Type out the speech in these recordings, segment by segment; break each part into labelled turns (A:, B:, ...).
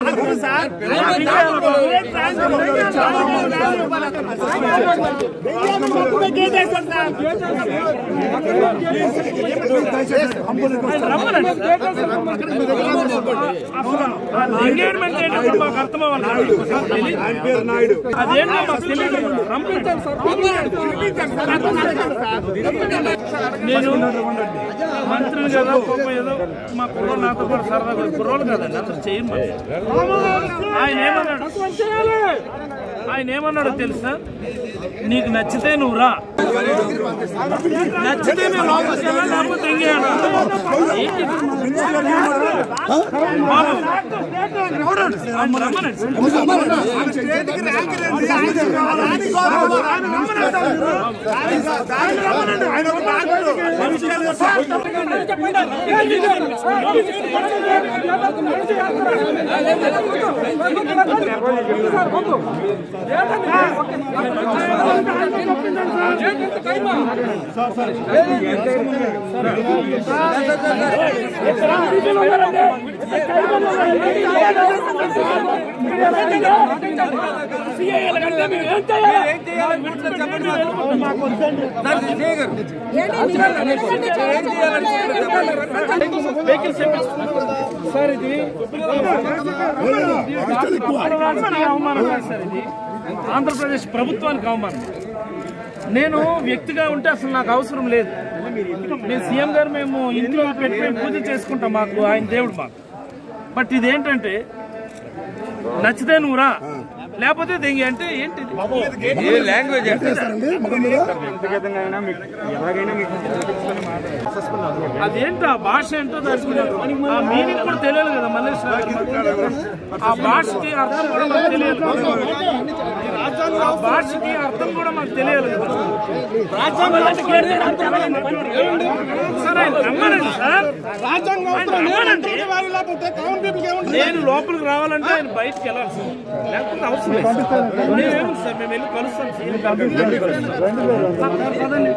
A: Engagement ఏంటో మాకు అర్థం అవ్వాలి
B: ఆయన పేరు నాయుడు
A: అదేంటో మాకు తెలియదు రమ్మంటాను నేను మంత్రిని కదా పాపం ఏదో మా కుర్రోలు నాతో పాటు సరదాగా కుర్రోలు కదండి అందరూ చేయమని ఆయన ఏమన్నాడు ఆయన ఏమన్నాడో తెలుసా నీకు నచ్చితే నువ్వు రా నచ్చితే మేము లోపలికి వెళ్ళాలి, లేకపోతే ఎంగేయాలి. ఏంటి ఇది? బాబు, ఆయన రమ్మనండి. సార్ ఇది రాష్ట్రానికి అవమానం కాదు సార్ ఇది ఆంధ్రప్రదేశ్ ప్రభుత్వానికి అవమానం నేను వ్యక్తిగా ఉంటే అసలు నాకు అవసరం లేదు నేను సీఎం గారు మేము ఇంట్లో పెట్టుకుని పూజ చేసుకుంటాం మాకు ఆయన దేవుడు మాకు బట్ ఇదేంటంటే నచ్చితే నువ్వు రా లేకపోతే దెంగి అంటే ఏంటి అదేంటి ఆ భాష ఏంటో దానికి ఆ మీనింగ్ కూడా తెలియదు కదా మల్లేష్ ఆ భాషకి అర్థం కూడా మాకు తెలియదు ఆ భాషకి అర్థం కూడా మాకు తెలియదు కదా సార్ ఆయన రమ్మనండి సార్ ఆయన రమ్మనండి. నేను లోపలికి రావాలంటే ఆయన బయటకు వెళ్ళాలి సార్ లేకపోతే అవసరం లేదు సార్. మేమేమి సార్ మేము వెళ్ళి కలుస్తాం సార్. సార్, పదండి.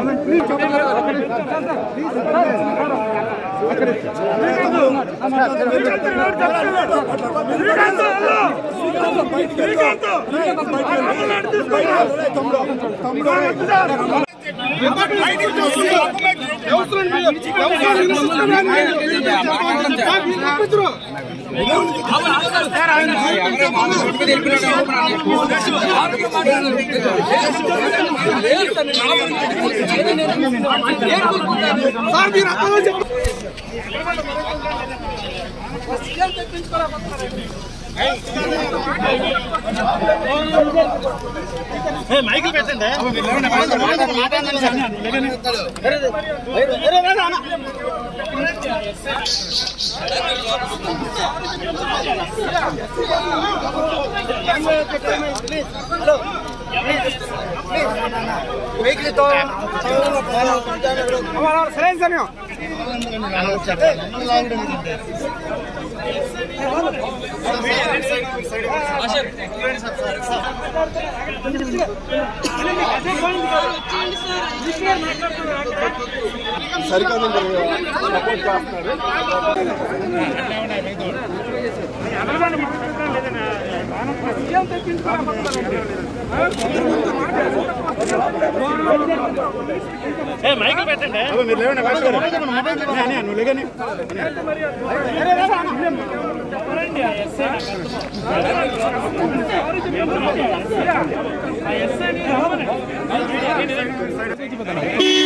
A: ఏ మైకిల్ పెట్టండి చెప్పండి ఆ ఎస్ఐ ఆ ఎస్ఐ ని రమ్మనండి.